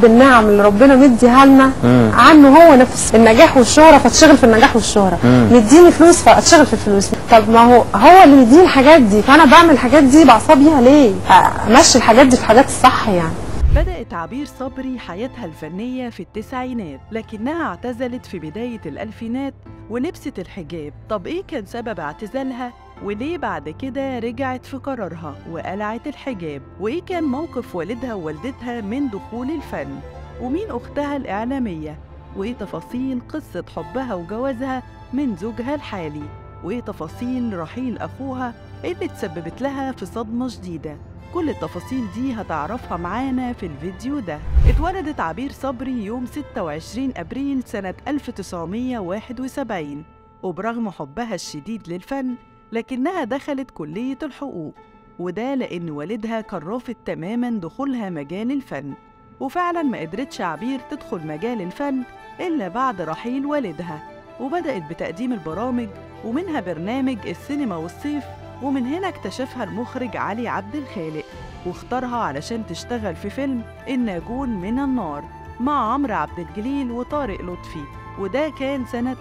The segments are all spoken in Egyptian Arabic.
بالنعم اللي ربنا مديها لنا عنه هو نفس النجاح والشهره فتشغل في النجاح والشهره مديني فلوس فاتشغل في الفلوس طب ما هو هو اللي مديني الحاجات دي فانا بعمل الحاجات دي بعصى بيها ليه امشي الحاجات دي في الحاجات الصح يعني بدأت عبير صبري حياتها الفنية في التسعينات لكنها اعتزلت في بداية الألفينات ولبست الحجاب طب إيه كان سبب اعتزالها وليه بعد كده رجعت في قرارها وقلعت الحجاب وإيه كان موقف والدها ووالدتها من دخول الفن ومين أختها الإعلامية وإيه تفاصيل قصة حبها وجوازها من زوجها الحالي وإيه تفاصيل رحيل أخوها اللي تسببت لها في صدمة جديدة كل التفاصيل دي هتعرفها معانا في الفيديو ده اتولدت عبير صبري يوم 26 أبريل سنة 1971 وبرغم حبها الشديد للفن لكنها دخلت كلية الحقوق وده لأن والدها كان رافض تماما دخولها مجال الفن وفعلا ما قدرتش عبير تدخل مجال الفن إلا بعد رحيل والدها وبدأت بتقديم البرامج ومنها برنامج السينما والصيف ومن هنا اكتشفها المخرج علي عبد الخالق واختارها علشان تشتغل في فيلم الناجون من النار مع عمرو عبد الجليل وطارق لطفي وده كان سنة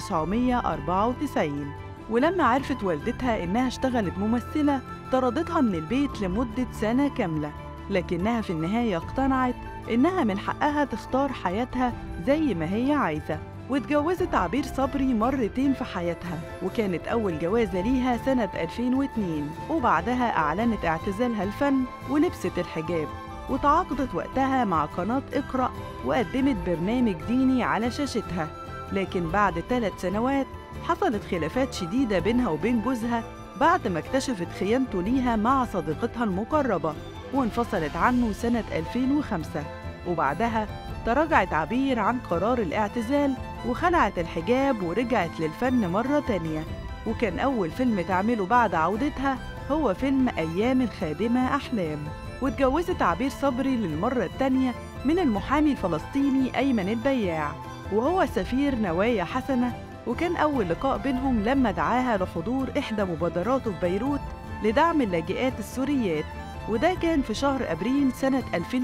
1994 ولما عرفت والدتها إنها اشتغلت ممثلة طردتها من البيت لمدة سنة كاملة لكنها في النهاية اقتنعت إنها من حقها تختار حياتها زي ما هي عايزة واتجوزت عبير صبري مرتين في حياتها وكانت أول جوازة ليها سنة 2002 وبعدها أعلنت اعتزالها الفن ولبست الحجاب وتعاقدت وقتها مع قناة اقرأ وقدمت برنامج ديني على شاشتها لكن بعد ثلاث سنوات حصلت خلافات شديدة بينها وبين جوزها بعد ما اكتشفت خيانته ليها مع صديقتها المقربة وانفصلت عنه سنة 2005 وبعدها تراجعت عبير عن قرار الاعتزال وخلعت الحجاب ورجعت للفن مرة تانية وكان أول فيلم تعمله بعد عودتها هو فيلم أيام الخادمة أحلام واتجوزت عبير صبري للمرة التانية من المحامي الفلسطيني أيمن البياع وهو سفير نوايا حسنة وكان أول لقاء بينهم لما دعاها لحضور إحدى مبادراته في بيروت لدعم اللاجئات السوريات وده كان في شهر أبريل سنة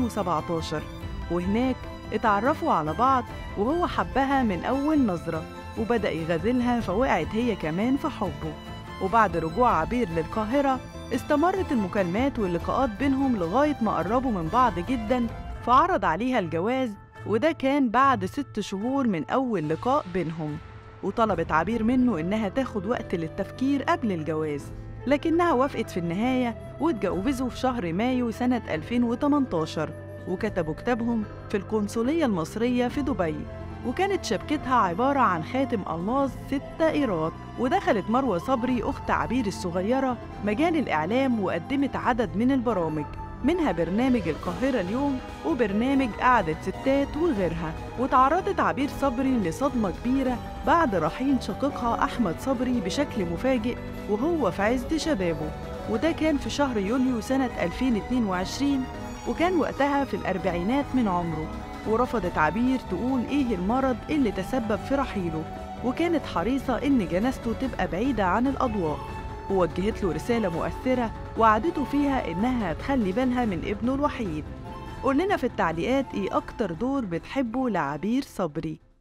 2017 وهناك اتعرفوا على بعض وهو حبها من أول نظرة وبدأ يغازلها فوقعت هي كمان في حبه وبعد رجوع عبير للقاهرة استمرت المكالمات واللقاءات بينهم لغاية ما قربوا من بعض جدا فعرض عليها الجواز وده كان بعد ست شهور من أول لقاء بينهم وطلبت عبير منه إنها تاخد وقت للتفكير قبل الجواز لكنها وافقت في النهاية واتجوزوا في شهر مايو سنة 2018 وكتبوا كتابهم في القنصلية المصرية في دبي وكانت شبكتها عبارة عن خاتم ألماظ ستة إيرات ودخلت مروة صبري أخت عبير الصغيرة مجال الإعلام وقدمت عدد من البرامج منها برنامج القاهرة اليوم وبرنامج قعدة ستات وغيرها وتعرضت عبير صبري لصدمة كبيرة بعد رحيل شقيقها أحمد صبري بشكل مفاجئ وهو في عز شبابه وده كان في شهر يوليو سنة 2022 وكان وقتها في الأربعينات من عمره ورفضت عبير تقول إيه المرض اللي تسبب في رحيله وكانت حريصة إن جنازته تبقى بعيدة عن الأضواء ووجهت له رسالة مؤثرة وعدته فيها إنها تخلي بالها من ابنه الوحيد قول لنا في التعليقات إيه أكتر دور بتحبه لعبير صبري